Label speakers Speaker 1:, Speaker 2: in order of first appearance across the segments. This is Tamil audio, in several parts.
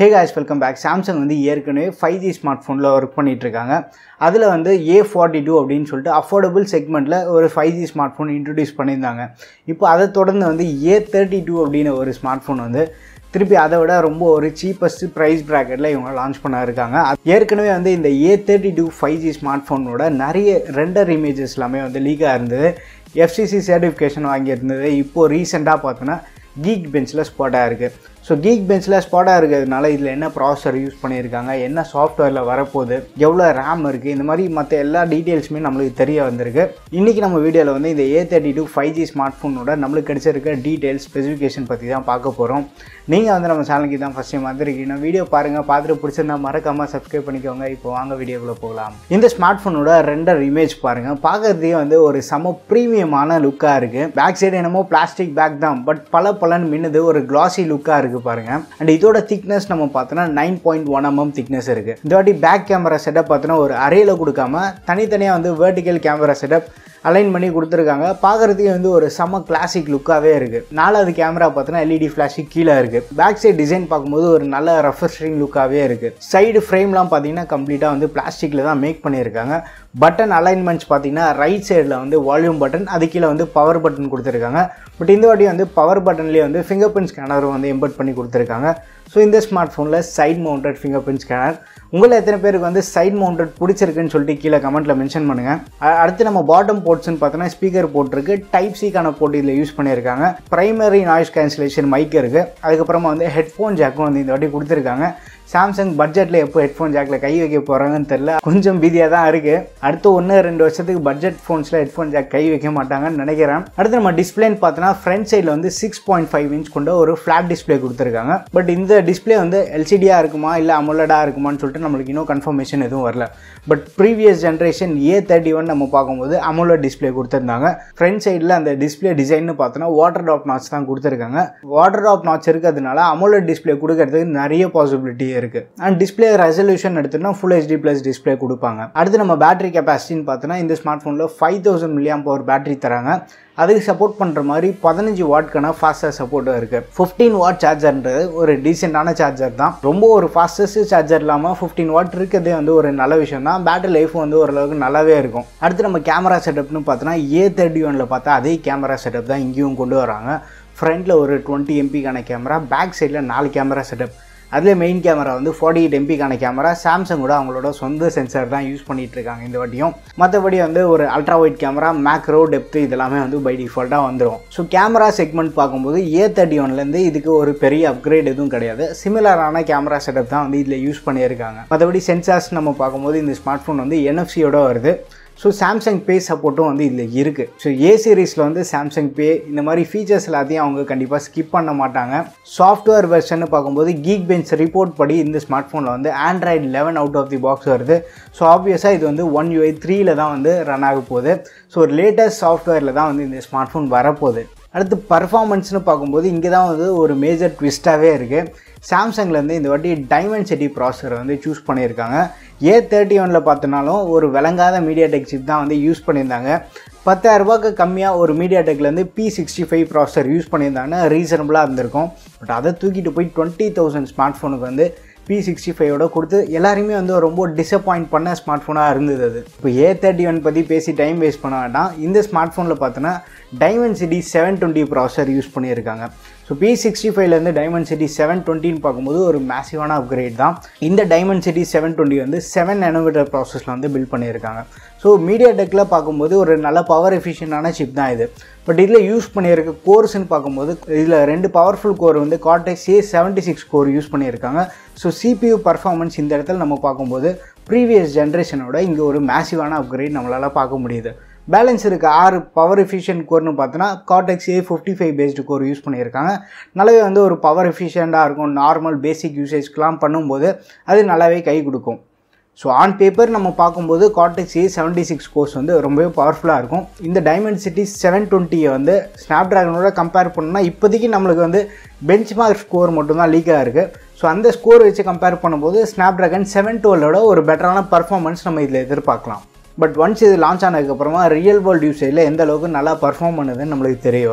Speaker 1: ஹே காய்ஸ் வெல்கம் பேக் சாம்சங் வந்து ஏற்கனவே ஃபைவ் ஜி ஸ்மார்ட் ஃபோனில் ஒர்க் பண்ணிட்டு இருக்காங்க அதில் வந்து ஏ ஃபார்ட்டி டூ அப்படின்னு சொல்லிட்டு அஃபோர்டபுள் செக்மெண்ட்டில் ஒரு five G smart phone introduce பண்ணியிருந்தாங்க இப்போ அதை தொடர்ந்து வந்து ஏ தேர்ட்டி டூ அப்படின்னு ஒரு ஸ்மார்ட் ஃபோன் வந்து திருப்பி அதை விட ரொம்ப ஒரு சீப்பஸ்ட் ப்ரைஸ் ப்ராக்கெட்டில் இவங்க லான்ச் பண்ண இருக்காங்க அது ஏற்கனவே வந்து இந்த A thirty two five G smart ஃபோனோட நிறைய ரெண்டர் இமேஜஸ் எல்லாமே வந்து லீக்காக இருந்தது எஃப்சிசி சர்டிஃபிகேஷன் வாங்கியிருந்தது இப்போது ரீசெண்டாக பார்த்தோன்னா கீக் பெஞ்சில் ஸ்பாட்டாக இருக்குது ஸோ கீக் பெஞ்சில் ஸ்பாட்டாக இருக்கிறதுனால இதில் என்ன ப்ராசஸர் யூஸ் பண்ணியிருக்காங்க என்ன சாஃப்ட்வேரில் வரப்போகுது எவ்வளோ ரேம் இருக்குது இந்த மாதிரி மற்ற எல்லா டீட்டெயில்ஸுமே நம்மளுக்கு தெரிய வந்திருக்கு இன்றைக்கி நம்ம வீடியோவில் வந்து இந்த A thirty two five G smart ஃபோனோட நம்மளுக்கு கிடைச்சிருக்க டீட்டெயில்ஸ் ஸ்பெசிஃபிகேஷன் பற்றி தான் பார்க்க போகிறோம் நீங்கள் வந்து நம்ம சேனலுக்கு தான் ஃபஸ்ட் டைம் வந்திருக்கீங்க வீடியோ பாருங்கள் பார்த்துட்டு பிடிச்சிருந்தா மறக்காமல் சப்ஸ்கிரைப் பண்ணிக்கோங்க இப்போ வாங்க வீடியோக்குள்ளே போகலாம் இந்த ஸ்மார்ட் ஃபோனோட ரெண்டர் இமேஜ் பாருங்கள் பார்க்கறதுக்கே வந்து ஒரு செம ப்ரீமியமான லுக்காக இருக்குது பேக் சைடு என்னமோ பிளாஸ்டிக் பேக் தான் பட் பல பலன் மின்னுது ஒரு கிளாசி லுக்காக இருக்குது பாருங்க அண்ட் இதோட திக்னஸ் நம்ம பார்த்தோன்னா nine point one MM thickness இருக்குது இந்த வாட்டி பேக் கேமரா செட்டப் பார்த்தோன்னா ஒரு அறையில் கொடுக்காம தனித்தனியாக வந்து வேர்டிக்கல் கேமரா செட்டப் அலைன் பண்ணி கொடுத்துருக்காங்க பார்க்குறதுக்கு வந்து ஒரு செம்ம கிளாசிக் லுக்காகவே இருக்குது நாலாவது கேமரா பார்த்தோன்னா எல்இடி ஃப்ளாஷி கீழே இருக்குது பேக் சைடு டிசைன் பார்க்கும்போது ஒரு நல்ல ரெஃப்ரெஷிங் லுக்காகவே இருக்குது சைடு ஃப்ரேம்லாம் பார்த்தீங்கன்னா கம்ப்ளீட்டாக வந்து பிளாஸ்டிக்கில் தான் மேக் பண்ணியிருக்காங்க பட்டன் அலைன்மெண்ட்ஸ் பார்த்தீங்கன்னா ரைட் சைடில் வந்து வால்யூம் பட்டன் அது கீழே வந்து பவர் பட்டன் கொடுத்துருக்காங்க பட் இந்த வாட்டி வந்து பவர் பட்டன்லேயே வந்து ஃபிங்கர் பிரிண்ட் ஸ்கேனரும் வந்து எம்பர்ட் பண்ணி கொடுத்துருக்காங்க ஸோ இந்த ஸ்மார்ட் ஃபோனில் side mounted fingerprint scanner உங்களை எத்தனை பேருக்கு வந்து சைட் மவுண்டட் பிடிச்சிருக்குன்னு சொல்லிட்டு கீழே கமெண்ட்டில் மென்ஷன் பண்ணுங்கள் அடுத்து நம்ம பாட்டம் போர்ட்ஸ்னு பார்த்தோன்னா ஸ்பீக்கர் போட்டிருக்கு டைப் சிக்கான போர்ட் இதில் யூஸ் பண்ணியிருக்காங்க ப்ரைமரி நாய்ஸ் கேன்சலேஷன் மைக் இருக்குது அதுக்கப்புறமா வந்து ஹெட்ஃபோன் ஜாக்கும் வந்து இந்த வாட்டி கொடுத்துருக்காங்க சாம்சங் பட்ஜெட்டில் எப்போ ஹெட்ஃபோன் ஜாக்கில் கை வைக்க போகிறாங்கன்னு தெரில கொஞ்சம் பீதியாக தான் இருக்குது அடுத்து ஒன்று ரெண்டு வருஷத்துக்கு பட்ஜெட் ஃபோன்ஸில் ஹெட்ஃபோன் ஜாக் கை வைக்க மாட்டாங்கன்னு நினைக்கிறேன் அடுத்து நம்ம டிஸ்பிளேன்னு பார்த்தோன்னா ஃப்ரண்ட் சைடில் வந்து சிக்ஸ் பாயிண்ட் ஃபைவ் இன்ச் கொண்ட ஒரு ஃப்ளாட் டிஸ்பிளே கொடுத்துருக்காங்க பட் இந்த டிஸ்பிளே வந்து எல்சிடியாக இருக்குமா இல்லை அமுலடாக இருக்குமான்னு சொல்லிட்டு நம்மளுக்கு இன்னும் கன்ஃபர்மேஷன் எதுவும் வரல but previous generation A thirty one நம்ம பார்க்கும்போது அமுலட் டிஸ்பிளே கொடுத்துருந்தாங்க ஃப்ரண்ட் சைடில் அந்த டிஸ்பிளே டிசைன்னு பார்த்தோன்னா வாட்டர் ட்ராப் நாட்ச் தான் கொடுத்துருக்காங்க வாட்டர் ட்ராப் நாட்ச் இருக்கிறதுனால அமுலட் டிஸ்பிளே கொடுக்கறதுக்கு நிறைய பாசிபிலிட்டி இருக்குது அண்ட் டிஸ்பிளே ரெசல்யூஷன் எடுத்தோம்னா ஃபுல் ஹெச்டி ப்ளஸ் டிஸ்பிளே கொடுப்பாங்க அடுத்து நம்ம பேட்டரி கெப்பாசிட்டின்னு பார்த்தோன்னா இந்த ஸ்மார்ட் ஃபோனில் five thousand milliamp power battery தராங்க அதுக்கு சப்போர்ட் பண்ணுற மாதிரி பதினஞ்சு வாட்க்கான ஃபாஸ்டர் சப்போர்ட்டும் இருக்குது ஃபிஃப்டீன் வாட் சார்ஜர்ன்றது ஒரு டீசெண்டான சார்ஜர் தான் ரொம்ப ஒரு ஃபாஸ்டஸ்ட் சார்ஜர் இல்லாமல் ஃபிஃப்டீன் வாட் இருக்கிறதே வந்து ஒரு நல்ல விஷயம் தான் பேட்டரி லைஃப் வந்து ஓரளவுக்கு நல்லாவே இருக்கும் அடுத்து நம்ம கேமரா செட்டப்னு பார்த்தோன்னா ஏ தேர்ட்டி ஒனில் பார்த்தா அதே கேமரா செட்டப் தான் இங்கேயும் கொண்டு வராங்க ஃப்ரண்ட்டில் ஒரு டுவெண்ட்டி எம்பிக்கான கேமரா பேக் சைடில் நாலு கேமரா செட்டப் அதில் மெயின் கேமரா வந்து ஃபார்ட்டி எயிட் எம்பிக்கான கேமரா சாம்சங்கோட அவங்களோட சொந்த சென்சார் தான் யூஸ் பண்ணிகிட்டு இருக்காங்க இந்த வாட்டியும் மற்றபடி வந்து ஒரு ultra wide camera macro depth இதெல்லாமே வந்து பை டிஃபால்ட்டாக வந்துடும் ஸோ கேமரா செக்மெண்ட் பார்க்கும்போது ஏ தேர்ட்டி ஒன்லேருந்து இதுக்கு ஒரு பெரிய அப்கிரேட் எதுவும் கிடையாது சிமிலரான கேமரா செட்டப் தான் வந்து இதில் யூஸ் பண்ணியிருக்காங்க மற்றபடி சென்சார்ஸ் நம்ம பார்க்கும்போது இந்த ஸ்மார்ட் ஃபோன் வந்து என்எஃப்சியோட வருது ஸோ சாம்சங் பே சப்போர்ட்டும் வந்து இதில் இருக்குது ஸோ ஏ சீரீஸில் வந்து சாம்சங் பே இந்த மாதிரி ஃபீச்சர்ஸ் எல்லாத்தையும் அவங்க கண்டிப்பாக ஸ்கிப் பண்ண மாட்டாங்க சாஃப்ட்வேர் வெர்ஷன் பார்க்கும்போது கீக் பெஞ்ச் ரிப்போர்ட் படி இந்த ஸ்மார்ட் ஃபோனில் வந்து Android eleven out of the box வருது ஸோ ஆப்வியஸாக இது வந்து ஒன் யூஐ த்ரீயில் தான் வந்து ரன் ஆக போகுது ஸோ ஒரு லேட்டஸ்ட் சாஃப்ட்வேரில் தான் வந்து இந்த ஸ்மார்ட் ஃபோன் வரப்போகுது அடுத்து பர்ஃபார்மன்ஸ்னு பார்க்கும்போது இங்கே தான் வந்து ஒரு மேஜர் ட்விஸ்ட்டாகவே இருக்குது சாம்சங்லேருந்து இந்த வாட்டி டைமண்ட் சிட்டி ப்ராசஸரை வந்து சூஸ் பண்ணியிருக்காங்க ஏ தேர்ட்டி ஒனில் பார்த்தனாலும் ஒரு விளங்காத மீடியா டெக் சிப் தான் வந்து யூஸ் பண்ணியிருந்தாங்க பத்தாயிரரூபாய்க்கு கம்மியாக ஒரு மீடியா டெக்லேருந்து P sixty five processor use பண்ணியிருந்தாங்கன்னா ரீசனபுளாக இருந்திருக்கும் பட் அதை தூக்கிட்டு போய் டுவெண்ட்டி தௌசண்ட் ஸ்மார்ட் ஃபோனுக்கு வந்து பி சிக்ஸ்டி ஃபைவோட கொடுத்து எல்லாருமே வந்து ரொம்ப டிசப்பாயிண்ட் பண்ண ஸ்மார்ட் ஃபோனாக இருந்தது அது இப்போ ஏ தேர்ட்டி ஒன் பற்றி பேசி டைம் வேஸ்ட் பண்ண வேண்டாம் இந்த ஸ்மார்ட் ஃபோனில் பார்த்தோன்னா Dimensity seven twenty processor use பண்ணியிருக்காங்க ஸோ பி சிக்ஸ்டி ஃபைவ்லேருந்து டைமண்ட் சிட்டி செவன் டுவெண்ட்டின்னு பார்க்கும்போது ஒரு மேசிவான அப்கிரேட் தான் இந்த டைமண்ட் சிட்டி செவன் டுவெண்ட்டி வந்து செவன் நேனோமீட்டர் ப்ராசஸில் வந்து பில்ட் பண்ணியிருக்காங்க ஸோ மீடியா டெக்கில் பார்க்கும்போது ஒரு நல்ல பவர் எஃபிஷியண்டான சிப் தான் இது பட் இதில் யூஸ் பண்ணியிருக்க கோர்ஸ்னு பார்க்கும்போது இதில் ரெண்டு பவர்ஃபுல் கோர் வந்து Cortex A seventy six core use பண்ணியிருக்காங்க ஸோ சிபியூ பர்ஃபார்மன்ஸ் இந்த இடத்துல நம்ம பார்க்கும்போது ப்ரீவியஸ் ஜென்ரேஷனோட இங்கே ஒரு மேசிவான அப்கிரேட் நம்மளால் பார்க்க முடியுது பேலன்ஸ் இருக்க ஆறு பவர் எஃபிஷியன்ட் கோர்னு பார்த்தோன்னா Cortex A fifty five based core use பண்ணியிருக்காங்க நல்லாவே வந்து ஒரு பவர் எஃபிஷியண்ட்டாக இருக்கும் நார்மல் பேசிக் யூசேஜ்க்கெலாம் பண்ணும்போது அது நல்லாவே கை கொடுக்கும் ஸோ ஆன் பேப்பர் நம்ம பார்க்கும்போது Cortex A seventy six cores வந்து ரொம்பவே பவர்ஃபுல்லாக இருக்கும் இந்த டைமண்ட் சிட்டி செவன் டுவெண்ட்டியை வந்து ஸ்னாப் ட்ராகனோட கம்பேர் பண்ணோம்னா இப்போதைக்கு நம்மளுக்கு வந்து பெஞ்ச் மார்க் ஸ்கோர் மட்டும்தான் லீக்காக இருக்குது ஸோ அந்த ஸ்கோர் வச்சு கம்பேர் பண்ணும்போது ஸ்னாப் ட்ராகன் செவன் டுவெலோட ஒரு பெட்டரான பர்ஃபார்மன்ஸ் நம்ம இதில் எதிர்பார்க்கலாம் பட் ஒன்ஸ் இது லான்ச் ஆனதுக்கப்புறமா ரியல் வேர்ல்டு யூசேஜில் எந்த அளவுக்கு நல்லா பர்ஃபார்ம் பண்ணுதுன்னு நம்மளுக்கு தெரிய வரும்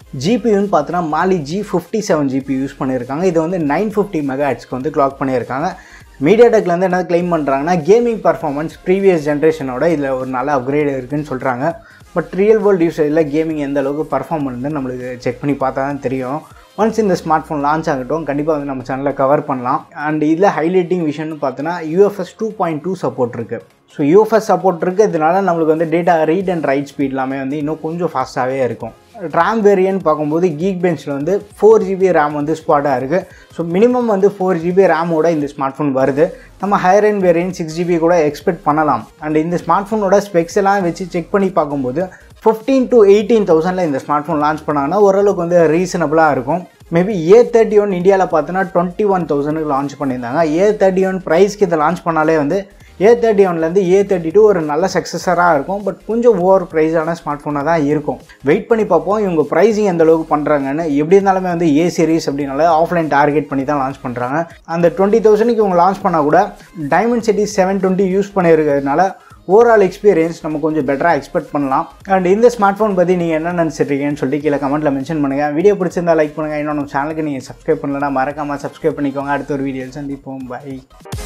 Speaker 1: ஜிபியூன்னு பார்த்தோன்னா Mali G fifty seven GPU use பண்ணியிருக்காங்க இது வந்து நைன் ஃபிஃப்டி மெகா ஹெட்ஸ்க்கு வந்து கிளாக் பண்ணியிருக்காங்க மீடியாடெக்லேருந்து என்ன கிளைம் பண்ணுறாங்கன்னா கேமிங் பர்ஃபார்மன்ஸ் ப்ரீவியஸ் ஜென்ரேஷனோட இதில் ஒரு நல்ல அப்கிரேட் இருக்குன்னு சொல்கிறாங்க பட் ரியல் வேர்ல்டு யூசேஜில் கேமிங் எந்த அளவுக்கு பர்ஃபார்ம் பண்ணுதுன்னு நம்மளுக்கு செக் பண்ணி பார்த்தா தான் தெரியும் ஒன்ஸ் இந்த ஸ்மார்ட் ஃபோன் லான்ச் ஆகட்டும் கண்டிப்பாக வந்து நம்ம சேனலில் கவர் பண்ணலாம் அண்ட் இதில் ஹைலைட்டிங் விஷயம்னு பார்த்தோன்னா UFS two point two support இருக்குது ஸோ யூஎஃப்எஸ் சப்போர்ட் இருக்கிறதுனால நம்மளுக்கு வந்து data read and write speed எல்லாமே வந்து இன்னும் கொஞ்சம் ஃபாஸ்ட்டாகவே இருக்கும் ரேம் வேரியன்ட் பார்க்கும்போது கீக் பெஞ்சில் வந்து ஃபோர் ஜிபி ரேம் வந்து ஸ்பாட்டாக இருக்குது ஸோ மினிமம் வந்து ஃபோர் ஜிபி ரேமோட இந்த ஸ்மார்ட் ஃபோன் வருது நம்ம higher and variant six GB கூட எக்ஸ்பெக்ட் பண்ணலாம் அண்ட் இந்த ஸ்மார்ட் ஃபோனோட ஸ்பெக்ஸ் எல்லாம் வச்சு செக் பண்ணி பார்க்கும்போது ஃபிஃப்டீன் டு எயிட்டீன் தௌசண்டில் இந்த ஸ்மார்ட் ஃபோன் லான்ச் பண்ணாங்கன்னா ஓரளவுக்கு வந்து ரீசனபிளாக இருக்கும் மேபி ஏ தேர்ட்டி ஒன் இந்தியாவில் பார்த்தோன்னா டுவெண்ட்டி ஒன் தௌசண்ட்க்கு லான்ச் பண்ணியிருந்தாங்க ஏ தேர்ட்டி ஒன் ப்ரைஸ்க்கு இதை லான்ச் பண்ணாலே வந்து ஏ தேர்ட்டி ஒன்லேருந்து ஏ தேர்ட்டி டூ ஒரு நல்ல சக்ஸஸராக இருக்கும் பட் கொஞ்சம் ஓவர் ப்ரைஸான ஸ்மார்ட் ஃபோனாக தான் இருக்கும் வெயிட் பண்ணி பார்ப்போம் இவங்க ப்ரைஸிங் எந்த அளவுக்கு பண்ணுறாங்கன்னு எப்படி இருந்தாலுமே வந்து ஏ சீரிஸ் அப்படின்னால ஆஃப்லைன் டார்கெட் பண்ணி தான் லான்ச் பண்ணுறாங்க அந்த டுவெண்ட்டி தௌசண்ட்க்கு இவங்க லான்ச் பண்ணால் கூட Dimensity seven twenty use பண்ணியிருக்கிறதுனால ஓவரால் எக்ஸ்பீரியன்ஸ் நம்ம கொஞ்சம் பெட்டராக எக்ஸ்பெக்ட் பண்ணலாம் அண்ட் இந்த ஸ்மார்ட் ஃபோன் பற்றி நீங்கள் என்ன நினச்சிருக்கீங்கன்னு சொல்லிட்டு கீழே கமெண்ட்டில் மென்ஷன் பண்ணுங்கள் வீடியோ பிடிச்சிருந்தா லைக் பண்ணுங்கள் இன்னும் நம்ம சேனலுக்கு நீங்கள் சப்ஸ்கிரைப் பண்ணலன்னா மறக்காமல் சப்ஸ்கிரைப் பண்ணிக்கோங்க அடுத்த ஒரு வீடியோ சந்திப்போம் பை